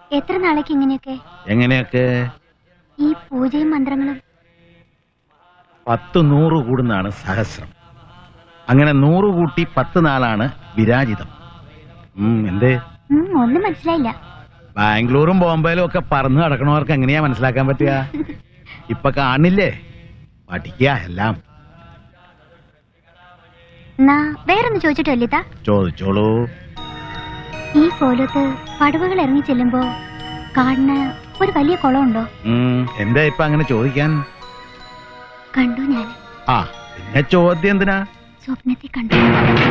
എത്ര നാളേക്ക് ഇങ്ങനെയൊക്കെ എങ്ങനെയൊക്കെ ഈ പൂജയും മന്ത്രങ്ങളും പത്ത് നൂറ് കൂടുന്നതാണ് സഹസ്രം അങ്ങനെ നൂറ് കൂട്ടി പത്ത് നാളാണ് വിരാജിതം ഉം, എന്തേ ഉം, ഒന്നും മനസ്സിലായില്ല ബാംഗ്ലൂരും ബോംബെയിലും ഒക്കെ പറന്ന് നടക്കണവർക്ക് എങ്ങനെയാ മനസ്സിലാക്കാൻ പറ്റുക ഇപ്പൊ കാണില്ലേ പഠിക്കുക എല്ലാം എന്നാ വേറൊന്ന് ചോദിച്ചിട്ടോ ലളിത ചോദിച്ചോളൂ ഈ കോലത്ത് പടവുകൾ ഇറങ്ങി ചെല്ലുമ്പോ കാടിന് ഒരു വലിയ കുളമുണ്ടോ ഉം, എന്താ ഇപ്പൊ അങ്ങനെ ചോദിക്കാൻ കണ്ടു ഞാൻ ആ പിന്നെ ചോദ്യം എന്തിനാ സ്വപ്നത്തിൽ കണ്ടു